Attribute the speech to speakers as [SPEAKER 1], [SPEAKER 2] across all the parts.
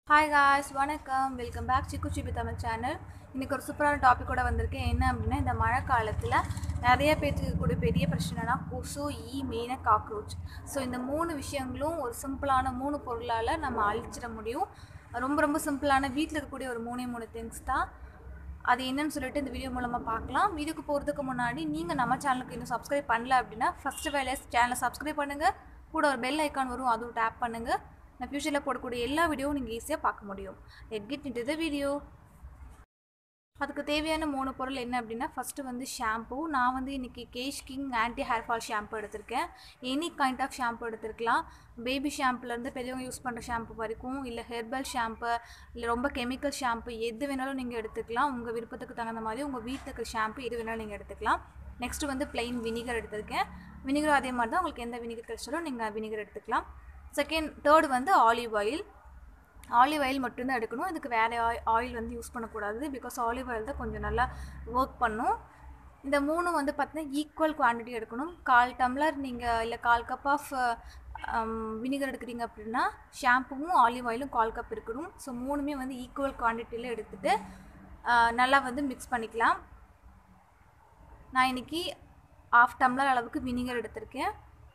[SPEAKER 1] hi guys வணக்கம் welcome back சிக்கு சிபி தமிழ் சேனல் இன்றைக்கி ஒரு சூப்பரான டாப்பிக்கோட வந்திருக்கேன் என்ன அப்படின்னா இந்த மழை காலத்தில் நிறைய பேர்த்துக்கு கூட பெரிய பிரச்சனைனா கொசு ஈ மெயினாக காக்ரோச் ஸோ இந்த மூணு விஷயங்களும் ஒரு சிம்பிளான மூணு பொருளால் நம்ம அழிச்சிட முடியும் ரொம்ப ரொம்ப சிம்பிளான வீட்டில் இருக்கக்கூடிய ஒரு மூணே மூணு திங்ஸ் தான் அது என்னன்னு சொல்லிட்டு இந்த வீடியோ மூலமாக பார்க்கலாம் வீடியோக்கு போகிறதுக்கு முன்னாடி நீங்கள் நம்ம சேனலுக்கு இன்னும் சப்ஸ்கிரைப் பண்ணல அப்படின்னா ஃபஸ்ட்டு வேலையை சேனலை சப்ஸ்கிரைப் பண்ணுங்கள் கூட ஒரு பெல் ஐக்கான் வரும் அதுவும் டேப் பண்ணுங்கள் நான் ஃப்யூச்சரில் போடக்கூடிய எல்லா வீடியோவும் நீங்கள் ஈஸியாக பார்க்க முடியும் let get into the video அதுக்கு தேவையான மூணு பொருள் என்ன அப்படின்னா ஃபஸ்ட்டு வந்து ஷாம்பு நான் வந்து இன்றைக்கி Kesh king anti hair fall shampoo எடுத்திருக்கேன் எனி கைண்ட் ஆஃப் ஷாம்பு எடுத்திருக்கலாம் பேபி ஷாம்புலேருந்து பெரியவங்க யூஸ் பண்ணுற ஷாம்பு வரைக்கும் இல்லை ஹெர்பல் ஷாம்பு இல்லை ரொம்ப கெமிக்கல் ஷாம்பு எது வேணாலும் நீங்கள் எடுத்துக்கலாம் உங்கள் விருப்பத்துக்கு தகுந்த மாதிரி உங்கள் வீட்டில் இருக்கிற ஷாம்பு எது வேணாலும் நீங்கள் எடுத்துக்கலாம் நெக்ஸ்ட்டு வந்து பிளெயின் வினிகர் எடுத்திருக்கேன் வினிகர் அதே மாதிரி தான் உங்களுக்கு எந்த வினிகர் கிடைச்சாலும் நீங்கள் வினிகர் எடுத்துக்கலாம் செகண்ட் தேர்டு வந்து ஆலிவ் ஆயில் ஆலிவ் ஆயில் மட்டும்தான் எடுக்கணும் இதுக்கு வேறு ஆயில் வந்து யூஸ் பண்ணக்கூடாது பிகாஸ் ஆலிவ் ஆயில் தான் கொஞ்சம் நல்லா ஒர்க் பண்ணும் இந்த மூணும் வந்து பார்த்தீங்கன்னா ஈக்குவல் குவான்டிட்டி எடுக்கணும் கால் டம்ளர் நீங்கள் இல்லை கால் கப் ஆஃப் வினிகர் எடுக்கிறீங்க அப்படின்னா ஷாம்புவும் ஆலிவ் ஆயிலும் கால் கப் இருக்கணும் ஸோ மூணுமே வந்து ஈக்குவல் குவான்டிட்டியில் எடுத்துகிட்டு நல்லா வந்து மிக்ஸ் பண்ணிக்கலாம் நான் இன்றைக்கி ஆஃப் டம்ளர் அளவுக்கு வினிகர் எடுத்திருக்கேன்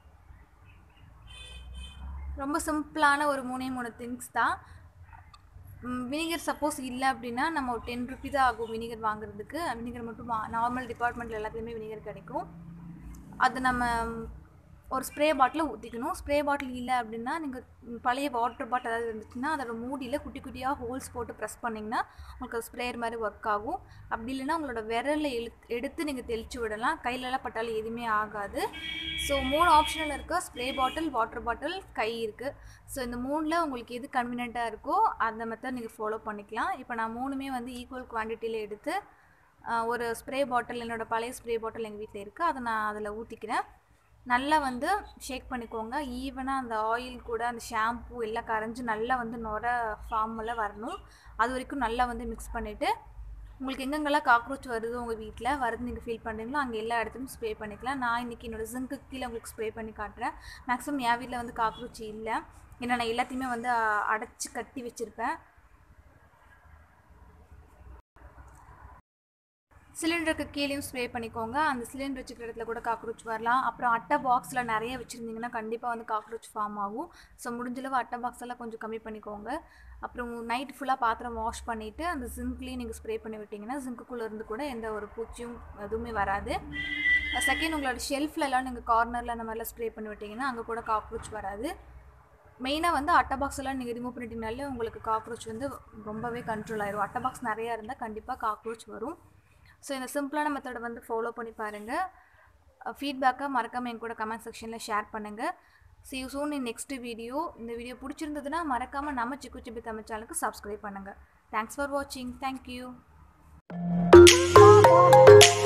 [SPEAKER 1] ரொம்ப சிம்பிளான ஒரு மூணே மூணு திங்ஸ் தான் வினிகர் சப்போஸ் இல்லை அப்படின்னா நம்ம ஒரு டென் ருபி தான் ஆகும் வினிகர் வாங்குறதுக்கு வினிகர் மட்டும் நார்மல் டிபார்ட்மெண்ட்டில் எல்லாத்துலேயுமே வினிகர் கிடைக்கும் அது நம்ம ஒரு ஸ்ப்ரே பாட்டில் ஊற்றிக்கணும் ஸ்ப்ரே பாட்டில் இல்லை அப்படின்னா நீங்கள் பழைய வாட்டர் பாட்டில் ஏதாவது இருந்துச்சுன்னா அதோட மூடியில் குட்டி குட்டியாக ஹோல்ஸ் போட்டு ப்ரெஸ் பண்ணிங்கன்னா உங்களுக்கு ஸ்ப்ரேயர் மாதிரி ஒர்க் ஆகும் அப்படி இல்லைன்னா உங்களோட விரலில் எழு எடுத்து நீங்கள் தெளித்து விடலாம் கையிலலாம் பட்டாலும் எதுவுமே ஆகாது ஸோ மூணு ஆப்ஷனில் இருக்க ஸ்ப்ரே பாட்டில் வாட்டர் பாட்டில் கை இருக்குது ஸோ இந்த மூணில் உங்களுக்கு எது கன்வீனியண்ட்டாக இருக்கோ அந்த மெத்தட் நீங்கள் ஃபாலோ பண்ணிக்கலாம் இப்போ நான் மூணுமே வந்து ஈக்குவல் குவான்டிட்டியில் எடுத்து ஒரு ஸ்ப்ரே பாட்டில் என்னோடய பழைய ஸ்ப்ரே பாட்டில் எங்கள் வீட்டில் இருக்குது அதை நான் அதில் ஊற்றிக்கிறேன் நல்லா வந்து ஷேக் பண்ணிக்கோங்க ஈவனாக அந்த ஆயில் கூட அந்த ஷாம்பூ எல்லாம் கரைஞ்சி நல்லா வந்து நுர ஃபார்மில் வரணும் அது வரைக்கும் நல்லா வந்து மிக்ஸ் பண்ணிவிட்டு உங்களுக்கு எங்கெங்கெல்லாம் காக்ரோச் வருது உங்கள் வீட்டில் வருது நீங்கள் ஃபீல் பண்ணுறீங்களோ அங்கே எல்லா இடத்துலையும் ஸ்ப்ரே பண்ணிக்கலாம் நான் இன்றைக்கி என்னோடய ஜிங்க்கு கீழே உங்களுக்கு ஸ்ப்ரே பண்ணி காட்டுறேன் மேக்ஸிமம் என் வீட்டில் வந்து காக்ரோச் இல்லை ஏன்னா நான் எல்லாத்தையுமே வந்து அடைச்சி கட்டி வச்சுருப்பேன் சிலிண்டருக்கு கீழேயும் ஸ்ப்ரே பண்ணிக்கோங்க அந்த சிலிண்டர் வச்சுக்கிற இடத்துல கூட காக்ரோச் வரலாம் அப்புறம் அட்டை பாக்ஸில் நிறைய வச்சுருந்தீங்கன்னா கண்டிப்பாக வந்து காக்ரோச் ஃபார்ம் ஆகும் ஸோ முடிஞ்சளவு அட்டை பாக்ஸ் எல்லாம் கொஞ்சம் கம்மி பண்ணிக்கோங்க அப்புறம் நைட் ஃபுல்லாக பாத்திரம் வாஷ் பண்ணிவிட்டு அந்த ஜிங்க்லேயும் நீங்கள் ஸ்ப்ரே பண்ணி விட்டிங்கன்னா ஜிங்க்குள்ளே இருந்து கூட எந்த ஒரு பூச்சியும் எதுவுமே வராது செகண்ட் உங்களோட ஷெல்ஃப்லலாம் நீங்கள் கார்னரில் அந்த மாதிரிலாம் ஸ்ப்ரே பண்ணி விட்டிங்கன்னா அங்கே கூட காக்ரோச் வராது மெயினாக வந்து அட்டை பாக்ஸ் எல்லாம் நீங்கள் ரிமூவ் பண்ணிட்டீங்கனாலே உங்களுக்கு காக்ரோச் வந்து ரொம்பவே கண்ட்ரோல் ஆயிரும் அட்டை பாக்ஸ் நிறையா இருந்தால் கண்டிப்பாக காக்ரோச் வரும் ஸோ இந்த சிம்பிளான மெத்தடை வந்து ஃபாலோ பண்ணி பாருங்கள் ஃபீட்பேக்கை மறக்காமல் என் கூட கமெண்ட் செக்ஷனில் ஷேர் பண்ணுங்கள் see you soon in next video இந்த வீடியோ பிடிச்சிருந்ததுன்னா மறக்காமல் நம்ம சிக்கு சிப்பி தமிழ் சேனலுக்கு சப்ஸ்கிரைப் பண்ணுங்கள் தேங்க்ஸ் ஃபார் வாட்சிங் தேங்க்யூ